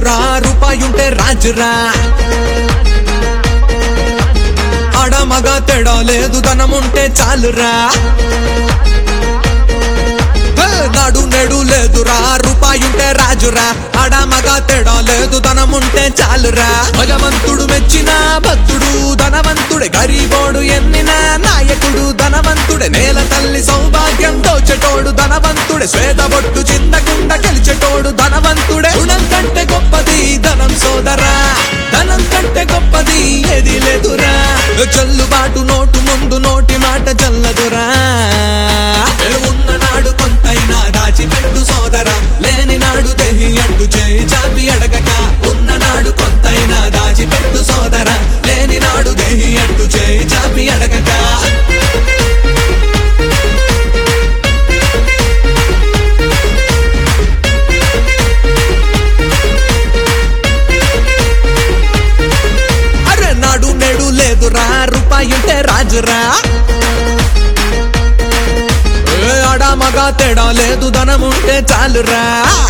లేదురా రూపాయి ఉంటే రాజురా ఆడ మగ తేడా లేదు ధనముంటే చాలురా హే, నాడు నేడు లేదురా రూపాయి ఉంటే రాజురా ఆడ మగ తేడా లేదు ధనముంటే చాలురా భగవంతుడు మెచ్చిన భక్తుడు ధనవంతుడే గరీబోడు ఎన్నిన నాయకుడు ధనవంతుడే నేల తల్లి సౌభాగ్యం దోచెటోడు ధనవంతుడే శ్వేతబొట్టు చిందకుండా గెలిచెటోడు ధనవంతుడే గుణం కంటే గొప్పది ధనం సోదరా ధనం కంటే గొప్పది ఏది లేదురా చెల్లుబాటు నోటు ముందు నోటి మాట చల్లదురా ఏ ఉన్న నాడు కొంతైనా దాచిపెట్టు సోదరా లేని నాడు తెహి అడ్డు చేయి చాపి అడగక ఉన్న నాడు కొంతైనా దాచిపెట్టు సోదరా లేని నాడు దేహి అడ్డు చేయి చాపి అడగక అరే నాడు నేడు లేదురా రూపాయి ఉంటే రాజురా ఏ ఆడ మగ తేడా లేదు ధనం ఉంటే చాలురా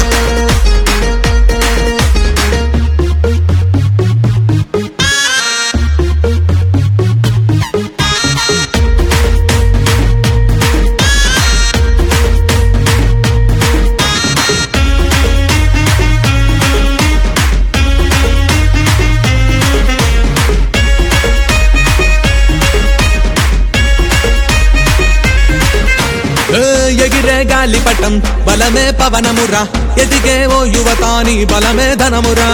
ఏ ఎగిరే గాలిపటం బలమే పవనమురా ఎదిగే ఓ యువతాని బలమే ధనమురా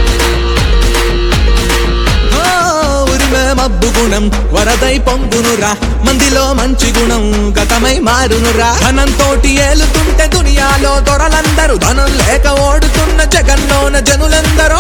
ఓ, ఉరిమే మబ్బు గుణం వరదై పొంగునురా మందిలో మంచి గుణం గతమై మారునురా ధనంతోటి ఏలుతుంటే దునియాలో దొరలందరూ ధనం లేక ఓడుతున్న జగన్నోన జనులందరూ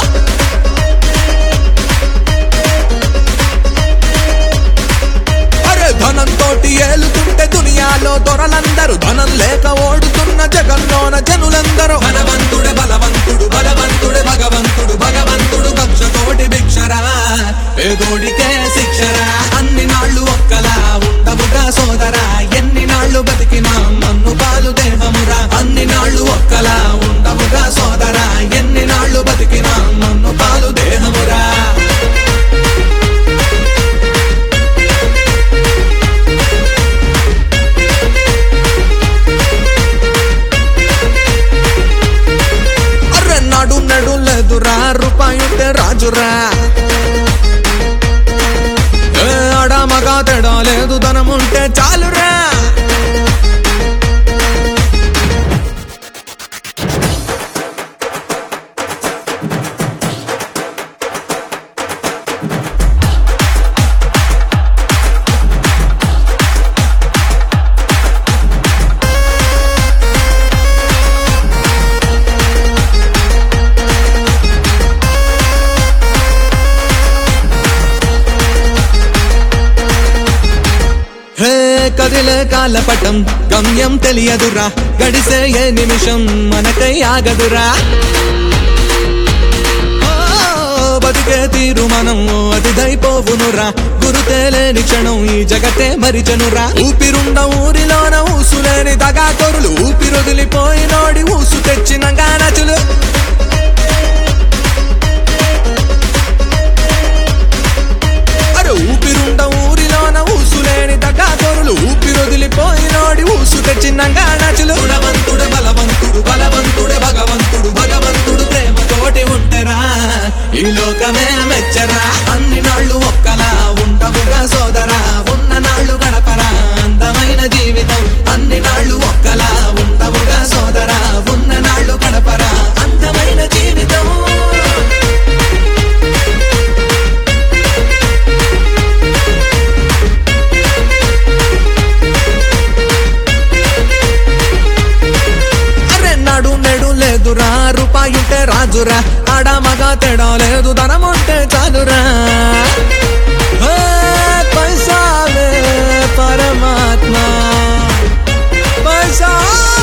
అరే ధనం తోటి ఏలుతుంటే దునియాలో దొరలందరూ ధనం లేక ఓడుతున్న జగన్నోన జనులందరూ ధనవంతుడే బలవంతుడు బలవంతుడే భగవంతుడు భగవంతుడు కక్షతోటి భిక్షరా పేదోడికే శిక్షరా అన్ని నాళ్ళు ఒక్కలా ఉండవుగా సోదరా ఎన్ని నాళ్ళు బతికినా మన్ను పాలు దేహమురా అన్ని నాళ్ళు ఒక్కలా ఉండవుగా సోదరా ఎన్ని నాళ్ళు బతికినా మన్ను పాలు దేహమురా అర్రె నాడు నడు లేదురా రూపాయి ఉంటే రాజురా ఏ ఆడ మగ తేడా లేదు ధనం ఉంటే చాలురా హే కదిలే కాలపటం గమ్యం తెలియదురా గడిసే ఏ నిమిషం మనకై ఆగదురా ఓ, బతికే తీరు మనం అతిథైపోవునురా గురుతేలేని క్షణం ఈ జగతే మరిచనురా ఊపిరుండ ఊరిలోన ఊసులేని దగాకొరులు ఊపిరొదిలిపోయినోడి ఊసు తెచ్చిన గానచులు అరే ఊపిరుండ ఊరిలోన ఊసులేని దగాకొరులు ఊపిరొదిలిపోయినోడి ఊసు తెచ్చిన గానచులు గుణవంతుడు బలవంతుడు బలవంతుడు భగవంతుడు భగవంతుడు ప్రేమతోటి ఉంటరా ఈ లోకమే మెచ్చరా అన్ని నాళ్ళు ఒక్కలా ఉండవుగా సోదరా ఉన్న నాళ్ళు గడపరా అందమైన జీవితం అన్ని నాళ్ళు ఒక్కలా ఉండవుగా సోదరా ఉన్న నాళ్ళు గడపరా అందమైన జీవితం అరే నాడు నేడు లేదురా రూపాయి ఉంటే రాజురా ఆడ మగ తేడా లేదు ధనం ఉంటే చాలురా ఏ, పైసాలే పరమాత్మ పైసా